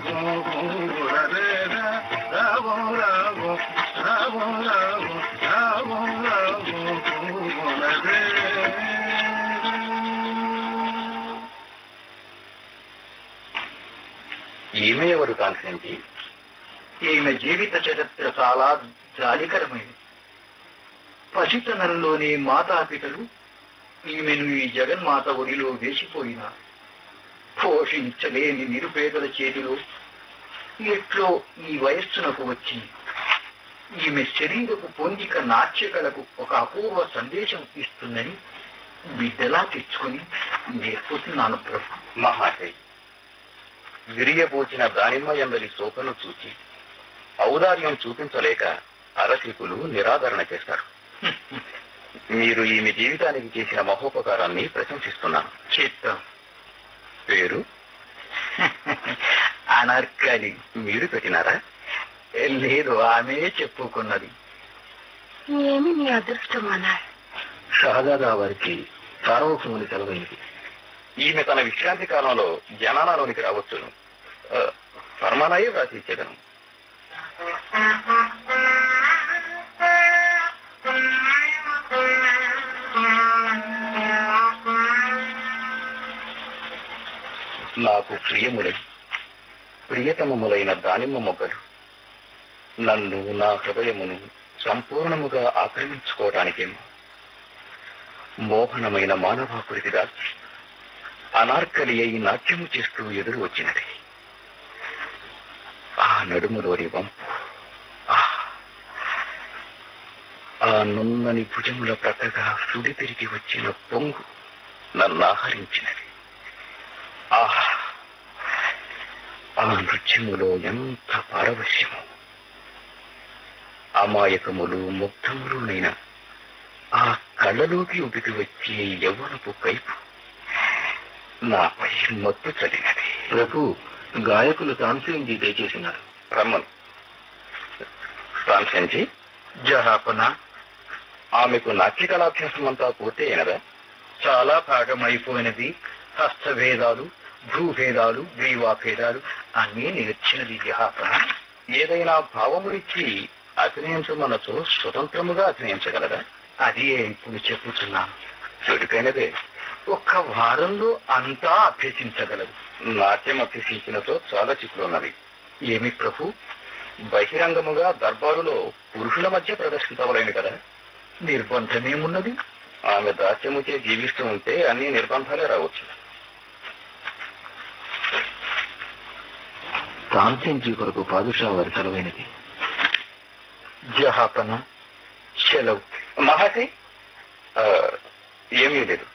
ఈమె ఎవరు కాన్సెంటి ఈమె జీవిత చరిత్ర చాలా జాలికరమైనది పసితనంలోని మాతాపితలు ఈమెను ఈ జగన్మాత ఒడిలో వేసిపోయినారు పోషించలేని నిరుపేదల చేతిలో ఎట్లో ఈ వయస్సునకు వచ్చింది ఈమె శరీరపు పొందిక నాట్యకలకు ఒక అపూర్వ సందేశం ఇస్తుందని బిడ్డలా తెచ్చుకొని నేర్పుతున్నాను ప్రభు మహాశై విరియబోచిన దానిమ్మ ఎందలి శోకను చూచి ఔదార్యం చూపించలేక అరసికులు నిరాదరణ చేస్తారు మీరు ఈమె జీవితానికి చేసిన మహోపకారాన్ని ప్రశంసిస్తున్నాను చిత్తం పేరు అనర్కలి మీరు పెట్టినారా లేదు ఆమె చెప్పుకున్నది ఏమి నీ అదృష్టం అన్నారు షహజాదా వారికి సార్వభౌముని సెలవైంది ఈమె తన విశ్రాంతి కాలంలో జనానాలోనికి రావచ్చును ఆ, ఫర్మానాయే వ్రాసి ఇచ్చేదను నాకు ప్రియములై ప్రియతమములైన దానిమ్మ మొగ్గలు నన్ను నా హృదయమును సంపూర్ణముగా ఆక్రమించుకోవటానికేమో మోహనమైన మానవాకృతి దాల్చి అనార్కలి అయి నాట్యము చేస్తూ ఎదురు వచ్చినది ఆ నడుములోని వంపు ఆ! ఆ నున్నని భుజముల ప్రక్కగా సుడి తిరిగి వచ్చిన పొంగు నన్ను ఆహరించినది ఆహా ఆ నృత్యములో ఎంత పారవశ్యము అమాయకములు ముగ్ధములునైన ఆ కళ్ళలోకి ఉబికి వచ్చే యవ్వనపు కైపు నాపై మత్తు చదివినది ప్రభు గాయకులు తాన్సేన్జీ దయచేసినారు రమ్మను కాన్సెన్జీ జహాపన ఆమెకు నాట్య కళాభ్యాసం అంతా పూర్తి అయినదా చాలా భాగమైపోయినది హస్తభేదాలు భూభేదాలు గ్రీవాభేదాలు అన్నీ నేర్చినది జహాపన ఏదైనా భావమునిచ్చి అభినయించమన్నచో స్వతంత్రముగా అభినయించగలదా అది ఇప్పుడు చెప్పుతున్నాను చురుకైనదే ఒక్క వారంలో అంతా అభ్యసించగలదు నాట్యం అభ్యసించినతో చాలా చిక్కులున్నవి ఏమి ప్రభు బహిరంగముగా దర్బారులో పురుషుల మధ్య ప్రదర్శించవలేను కదా నిర్బంధమేమున్నది ఆమె దాస్యముచే జీవిస్తూ ఉంటే అన్ని నిర్బంధాలే రావచ్చు తాన్సేన్జీ కొరకు పాదుషా వారి సెలవైనది జహాపన సెలవు మహాశయ్ ఆ, ఏమీ లేదు